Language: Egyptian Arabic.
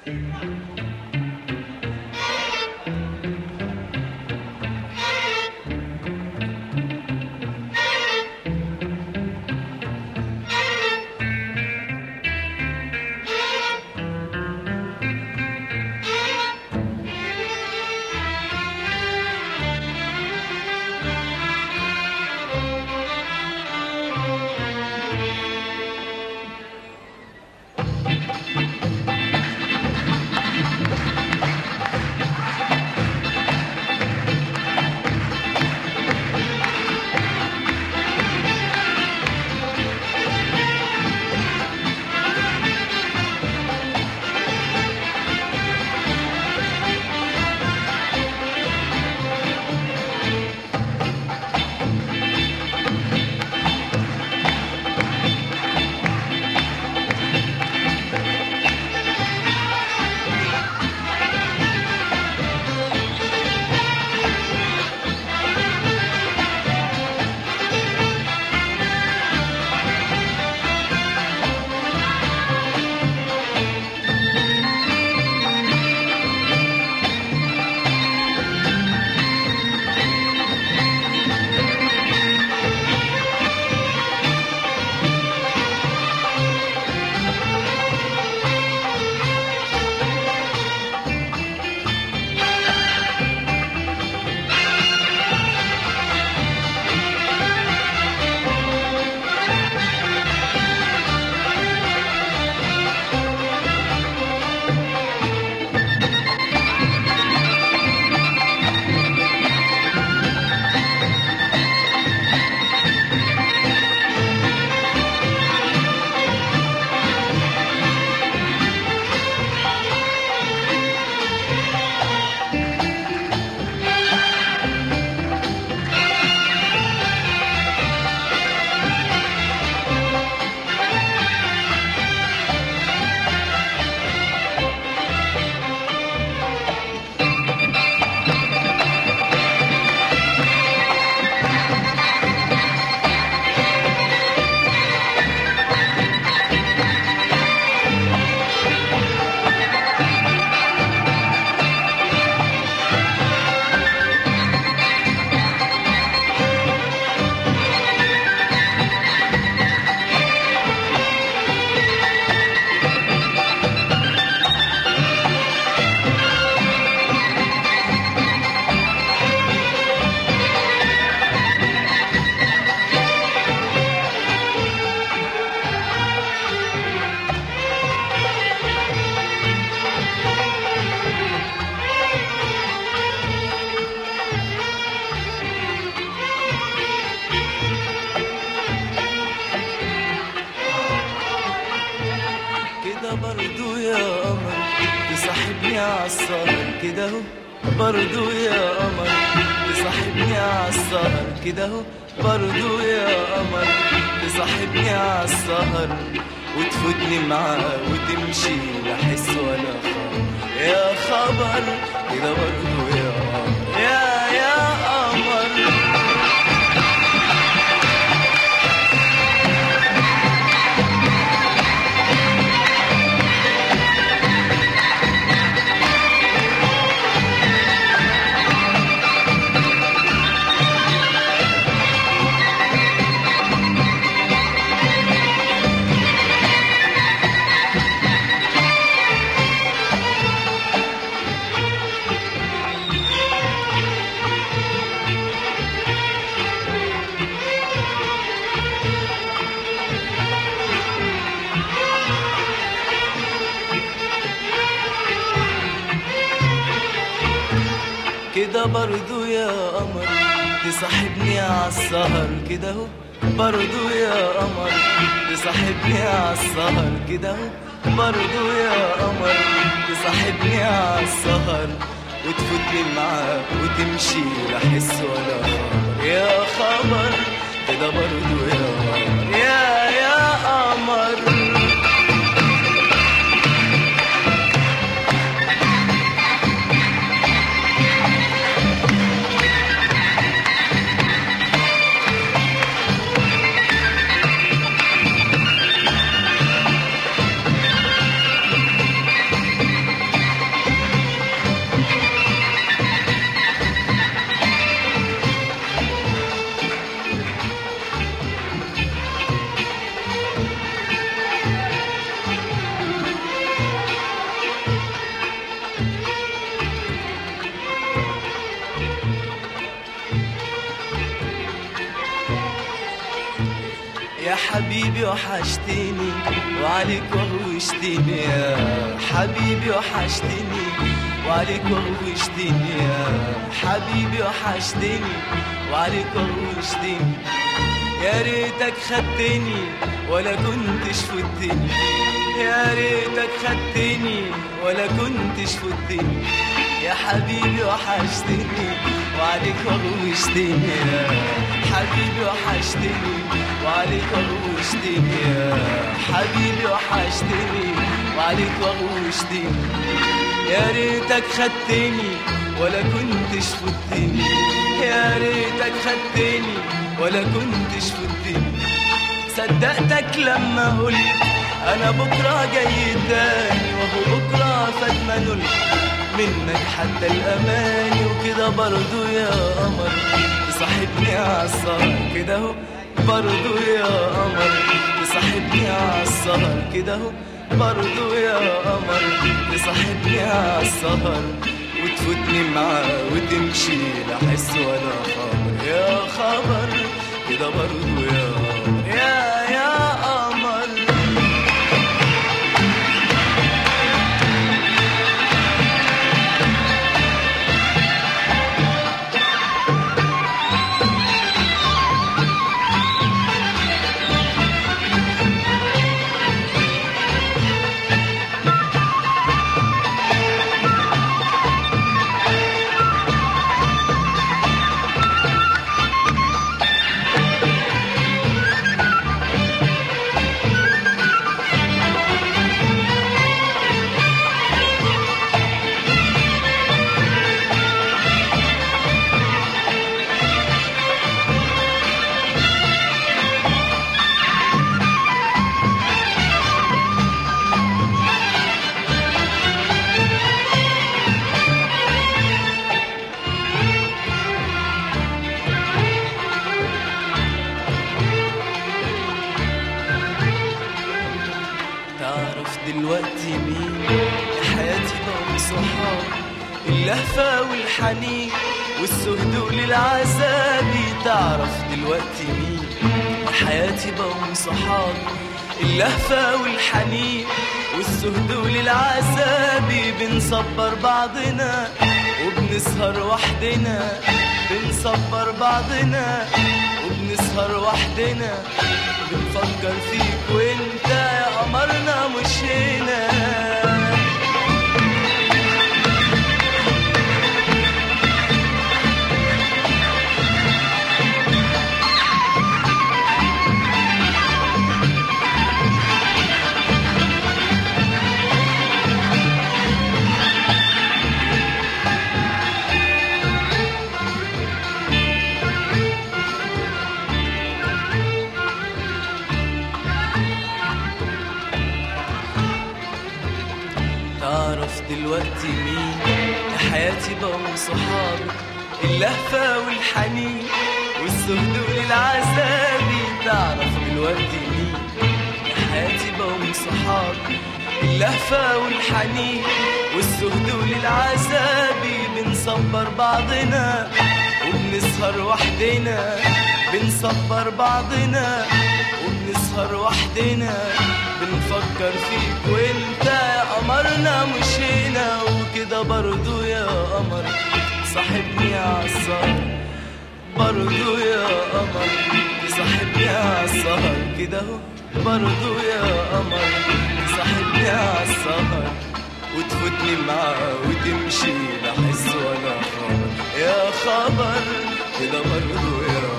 كده برضو يا قمر تصاحبني عالسهر كده اهو برضو يا قمر تصاحبني عالسهر كده اهو برضو يا قمر تصاحبني عالسهر وتفوتني معاه وتمشي لا حس ولا خبر يا خبر كده برضو يا قمر يا يا قمر كده برضو يا قمر تصاحبني عالسهر كده اهو برضو يا قمر تصاحبني عالسهر كده اهو برضو يا قمر تصاحبني عالسهر وتفوتني معاه وتمشي لا حس ولا خبر يا خبر كده برضو يا قمر يا يا قمر حبيبي وحشتني وعليك وغوشتني يا حبيبي وحشتني وعليك وغوشتني يا حبيبي وحشتني وعليك وغوشتني يا ريتك خدتني ولا كنتش فتني يا ريتك خدتني ولا كنتش فتني يا حبيبي وحشتني وعليك وغوشتني يا حبيبي وحشتني وعليك وغوشتني يا حبيبي وحشتني وعليك وغوشتني يا ريتك خدتني ولا كنتش فتني يا ريتك خدتني ولا كنتش فتني صدقتك لما قلت انا بكره جاي تاني وهو بكره فات ما نلت منك حتى الاماني وكده برضو يا قمر تصاحبني عالسهر كده اهو برضو يا قمر تصاحبني عالسهر كده اهو برضو يا قمر تصاحبني عالسهر وتفوتني معاه وتمشي لا حس ولا خبر يا خبر كده برضو يا قمر يا يا قمر تعرف دلوقتي مين حياتي بقوا صحاب اللهفة والحنين والسهدوء للعذابي تعرف دلوقتي مين حياتي بقوا صحاب اللهفة والحنين والسهدوء للعذابي بنصبر بعضنا وبنسهر وحدنا بنصبر بعضنا وبنسهر وحدنا بنفكر فيك وانت يا قمرنا مش هنا تعرف دلوقتي مين يا حياتي بقوا صحابي اللهفة والحنين والسهدوء للعذابي تعرف دلوقتي مين يا حياتي بقوا صحابي اللهفة والحنين والسهدوء للعذابي بنصبر بعضنا وبنسهر وحدنا بنصبر بعضنا وبنسهر وحدنا بنفكر فيك وانت يا قمرنا مش هنا وكده برضو يا قمر صاحبني عالسهر برضو يا قمر صاحبني عالسهر كده اهو برضو يا قمر صاحبني عالسهر وتفوتني معاه وتمشي لا حس ولا خبر يا خبر كده برضو يا